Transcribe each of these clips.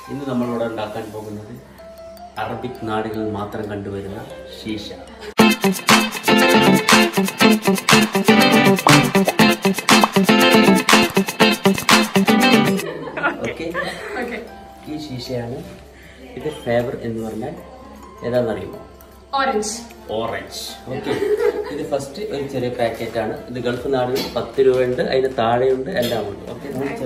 ഇന്ന് നമ്മളിവിടെ ഉണ്ടാക്കാൻ പോകുന്നത് അറബിക് നാടുകളിൽ മാത്രം കണ്ടുവരുന്ന ഷീഷ ഓക്കെ ഓക്കെ ഈ ഷീഷയാണ് ഇത് ഫേവർ എന്ന് പറഞ്ഞാൽ ഏതാണെന്നറിയുമോ ഓറഞ്ച് ഓറഞ്ച് ഓക്കെ ഇത് ഫസ്റ്റ് ഒരു ചെറിയ പാക്കറ്റ് ആണ് ഇത് ഗൾഫ് നാടുകളിൽ പത്ത് രൂപയുണ്ട് അതിന് താഴെയുണ്ട് എല്ലാം ഉണ്ട് ഓക്കെ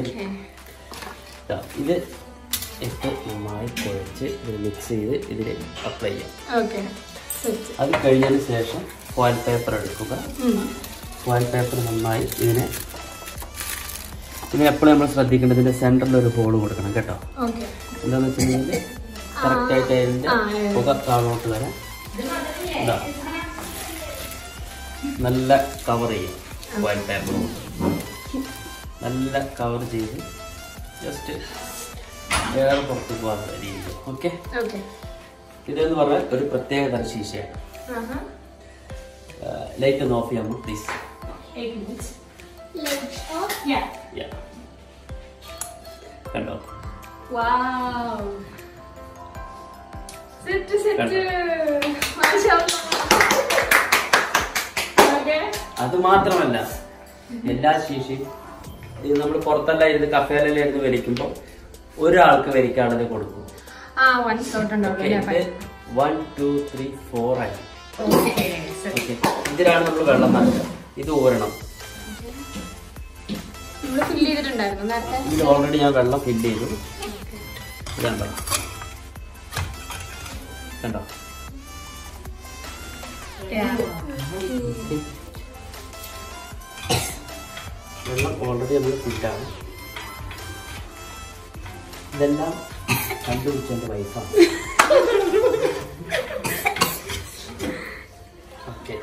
ഇത് ഇട്ട് നന്നായി കുഴച്ച് ഇത് മിക്സ് ചെയ്ത് ഇതിൽ അപ്ലൈ ചെയ്യാം ഓക്കെ സെറ്റ് അത് കഴിഞ്ഞതിന് ശേഷം ഫോയിൽ പേപ്പർ എടുക്കുക ഫോയിൽ പേപ്പർ നന്നായി ഇതിനെ ഇതിനെ എപ്പോഴും നമ്മൾ ശ്രദ്ധിക്കേണ്ടത് ഇതിന്റെ സെന്ററിൽ ഒരു ഹോൾ കൊടുക്കണം കേട്ടോ ഓക്കെ എന്താന്ന് വെച്ചിട്ടുണ്ടെങ്കിൽ കറക്റ്റ് ആയിട്ട് അതിന്റെ ആ, ആ. പുക താഴോട്ട് വരാൻ ഇതാ നല്ല കവർ ചെയ്യും ഫോയിൽ പേപ്പർ കൊണ്ട് നല്ല കവർ ചെയ്ത് ജസ്റ്റ് വേറെ പുറത്ത് പോകാത്ത രീതിയിൽ ഓക്കെ ഓക്കെ ഇതെന്ന് പറഞ്ഞാൽ ഒരു പ്രത്യേക തരം ശീശയാണ് ലൈറ്റ് ഒന്ന് ഓഫ് ചെയ്യാമോ പ്ലീസ് എയ്റ്റ് മിനിറ്റ്സ് യാ കണ്ടോ വാവ് സെറ്റ് സെറ്റ് ഓക്കെ അത് മാത്രമല്ല എല്ലാ ശീശയും ഇത് നമ്മൾ പുറത്തല്ല ഇരുന്ന് കഫേലെല്ലാം ഇരുന്ന് വലിക്കുമ്പോൾ ഒരാൾക്ക് വലിക്കാണത് കൊടുക്കും ആ വൺ ഷോട്ട് ഉണ്ടാവും Okay, അല്ലേ ഇത് വൺ ടു ത്രീ ഫോർ ആയി ഓക്കെ സെറ്റ് ഓക്കെ ഇതിലാണ് നമ്മൾ വെള്ളം നൽകുക ഇത് ഊരണം നമ്മൾ ഫില്ല് ചെയ്തിട്ടുണ്ടായിരുന്നു നേരത്തെ ഇതിൽ ഓൾറെഡി ഞാൻ വെള്ളം ഫില്ല് ചെയ്തു ഇതുണ്ടോ കണ്ടോ വെള്ളം ഓൾറെഡി നമ്മൾ ഫിറ്റാണ് ഇതെല്ലാം കണ്ടുപിടിച്ച എൻ്റെ വൈഫാണ് ഓക്കെ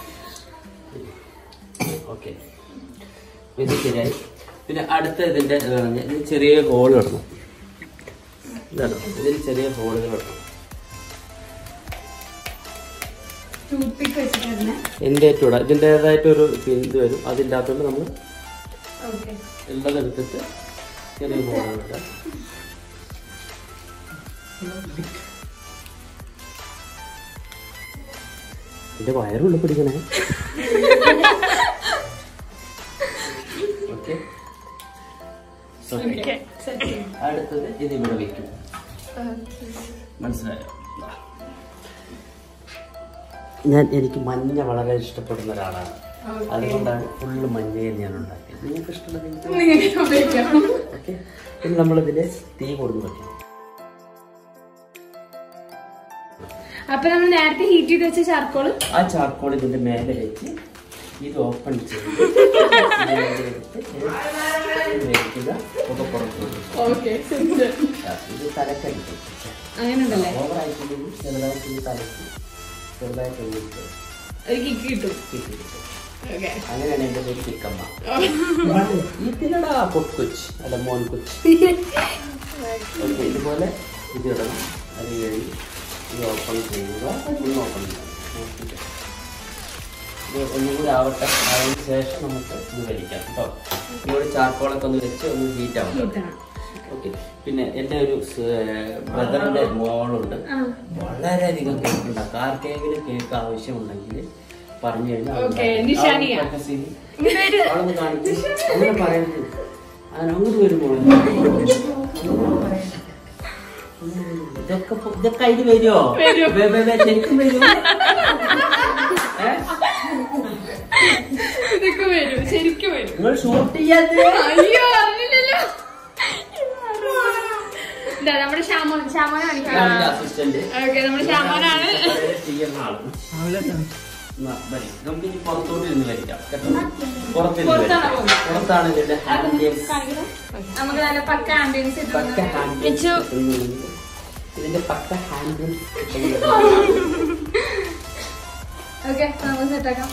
ഓക്കെ ഇത് ശരിയായി പിന്നെ അടുത്ത ഇതിൻ്റെ ഇത് പറഞ്ഞാൽ ഇതിന് ചെറിയ ഹോൾ ഇടണം ഇതാണ് ഇതിന് ചെറിയ ഹോളുകൾ ഇടണം ടൂത്ത് പിക്ക് വെച്ചിട്ടായിരുന്നു എൻ്റെ ഏറ്റവും ഇതിൻ്റെതായിട്ടൊരു ഇത് വരും അതിൻ്റെ അകത്തോണ്ട് നമ്മൾ ഓക്കെ ഉള്ളത് എടുത്തിട്ട് ചെറിയ ഹോളുകൾ ഇടാം എന്റെ വയറുള്ള പിടിക്കണേ ഓക്കെ ഓക്കെ സെറ്റ് അടുത്തത് ഇത് ഇവിടെ വെക്കും മനസ്സിലായോ ദാ. ഞാൻ എനിക്ക് മഞ്ഞ വളരെ ഇഷ്ടപ്പെടുന്ന ഒരാളാണ് അതുകൊണ്ടാണ് ഫുള്ള് മഞ്ഞയിൽ ഞാൻ ഉണ്ടാക്കിയത് നിങ്ങൾക്ക് ഇഷ്ടമുള്ളത് എനിക്ക് നിങ്ങൾക്ക് ഉപയോഗിക്കാം ഓക്കെ പിന്നെ നമ്മളിതിൽ തീ കൊടുന്ന് വെക്കണം അപ്പൊ നമ്മൾ നേരത്തെ ഹീറ്റ് ചെയ്ത് വെച്ച ചാർക്കോള് ആ ചാർക്കോൾ ഇതിന്റെ മേലെ വെച്ച് ഇത് ഓപ്പൺ ചെയ്ത് ഇതിനെ എടുത്ത് ഇത് വെക്കുക പുക പുറത്ത് വിടുക. ഓക്കെ ആ, ഇത് തലക്കടിക്കും അങ്ങനെ ഉണ്ടല്ലേ ഓവറായിട്ടുണ്ടെങ്കിൽ ചെറുതായിട്ട് ഈ തലക്ക് ചെറുതായിട്ട് ഒഴിച്ച് ഒരു കിക്ക് കിട്ടും കിട്ടിയിരിക്കും ഓക്കെ അങ്ങനെയാണ് എൻ്റെ പേര് ചിക്കമ്മ ഇതിനടാ പൊട്ടുകൊച്ച് അല്ല മോൻ കൊച്ച് ഓക്കെ ഇതുപോലെ ഇതിടണം അത് കഴിഞ്ഞ് ഇത് ഓപ്പൺ ചെയ്യുക ഒന്ന് ഓപ്പൺ ചെയ്യാം നോക്കിയിട്ട്. ഇത് ഒന്നും കൂടി ആവട്ടെ അതിന് ശേഷം നമുക്ക് ഇത് വലിക്കാം കേട്ടോ ഇതുകൂടി ചാർക്കോളൊക്കെ ഒന്ന് വെച്ച് ഒന്ന് ഹീറ്റ് ആവട്ടെ ഹീറ്റാണ് ഓക്കെ പിന്നെ എൻ്റെ ഒരു ബ്രദറിന്റെ മോളുണ്ട് വളരെയധികം കേക്ക് ഉണ്ടാക്കും ആർക്കെങ്കിലും കേക്ക് ആവശ്യമുണ്ടെങ്കിൽ പറഞ്ഞു കഴിഞ്ഞാൽ അവൾ Okay, ഉണ്ടാക്കും. നിഷാനിയ. അവൾ focus ചെയ്ത് പേര് അവളൊന്ന് കാണിക്കും അങ്ങനെ പറയരുത് അങ്ങനെ അങ്ങോട്ട് വരുമോ ഇതൊക്കെ ഇപ്പൊ- ഇതൊക്കെ അതിന് വരുമോ വരും. വേ- വേ- വേ, ശരിക്കും വരുമോ ഏ? ഇതൊക്കെ വരും ശരിക്കും വരും നിങ്ങൾ ഷൂട്ട് ചെയ്യാത്ത അയ്യോ അറിഞ്ഞില്ലല്ലോ ഇതാ നമ്മുടെ ശ്യാമോൻ ശ്യാമോനെ കാണിക്കാം അസിസ്റ്റന്റ് ഓക്കെ നമ്മുടെ ശ്യാമോനാണ് ചെയ്യുന്ന ആള് എന്നാ, വരി. നമുക്ക് ഇനി പുറത്തോട്ട് ഇരുന്ന് വലിക്കാം കേട്ടോ പുറത്തിരുന്ന് പുറത്താണോ വലിക്കാം. പോകുന്നത്? പുറത്താണ് ഇതിന്റെ ആംബിയൻസ് നമുക്ക് നല്ല പക്ക ആംബിയൻസ് പക്ക ആംബിയൻസ് കിട്ടുന്നുണ്ടെങ്കിൽ ഇതിന്റെ പക്ക ആംബിയൻസ് ഓക്കെ നമുക്ക് സെറ്റാക്കാം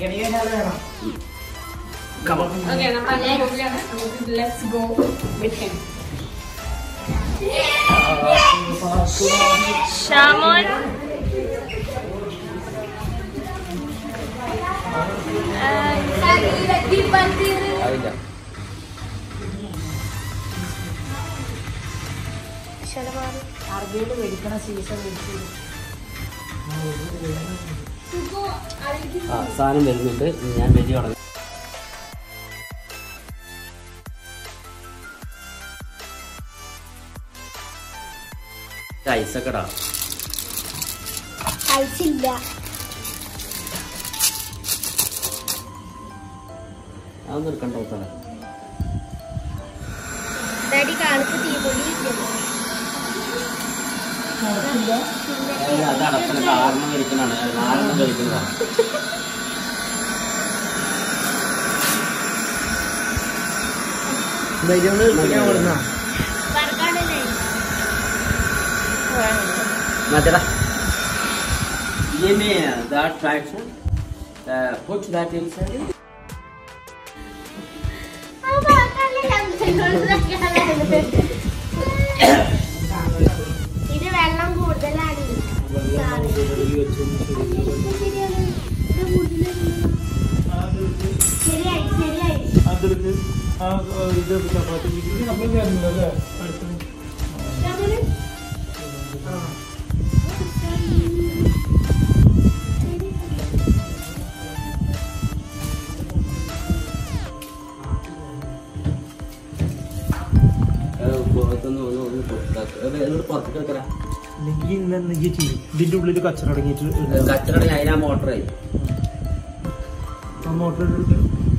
ഓക്കെ നമ്മൾ അങ്ങനെ പോവുകയാണ് നമുക്ക് ലെറ്റ്സ് ഗോ വിത്ത് ഹിം ഷാമോൻ ആയില്ല അക്ഷരമാണ് അറബിയിൽ മേടിക്കണ സീസൺ മേടിച്ചു ആ സാധനം വരുന്നുണ്ട് ഇനി ഞാൻ വലിയ തുടങ്ങി ഐസൊക്കെ ഇടാം ഐസില്ല അതൊന്നും എടുക്കണ്ട സാറേ ഡാഡി കാലത്ത് തീപ്പൊടി കിട്ടിയത് അത് അടപ്പിന് കാരണം കഴിക്കുന്നതാണ് നാലെണ്ണം കഴിക്കുന്നതാണ് വർക്കാടല്ലേ മറ്റേടാ ये में that traction uh, put that inside ഇത് വെള്ളം കൂടുതലാണ് ശരിയായി ശരിയായി പുറത്തൊന്ന് ഒന്ന് ഒന്ന് പുറത്താക്കുക എന്നിട്ട് പുറത്തേക്ക് വെക്കരാ ഇതിന്റെ ഉള്ളിൽ കച്ചറ അടങ്ങിയിട്ട് കച്ചറ അതിനാ മോട്ടറായി മോട്ടർ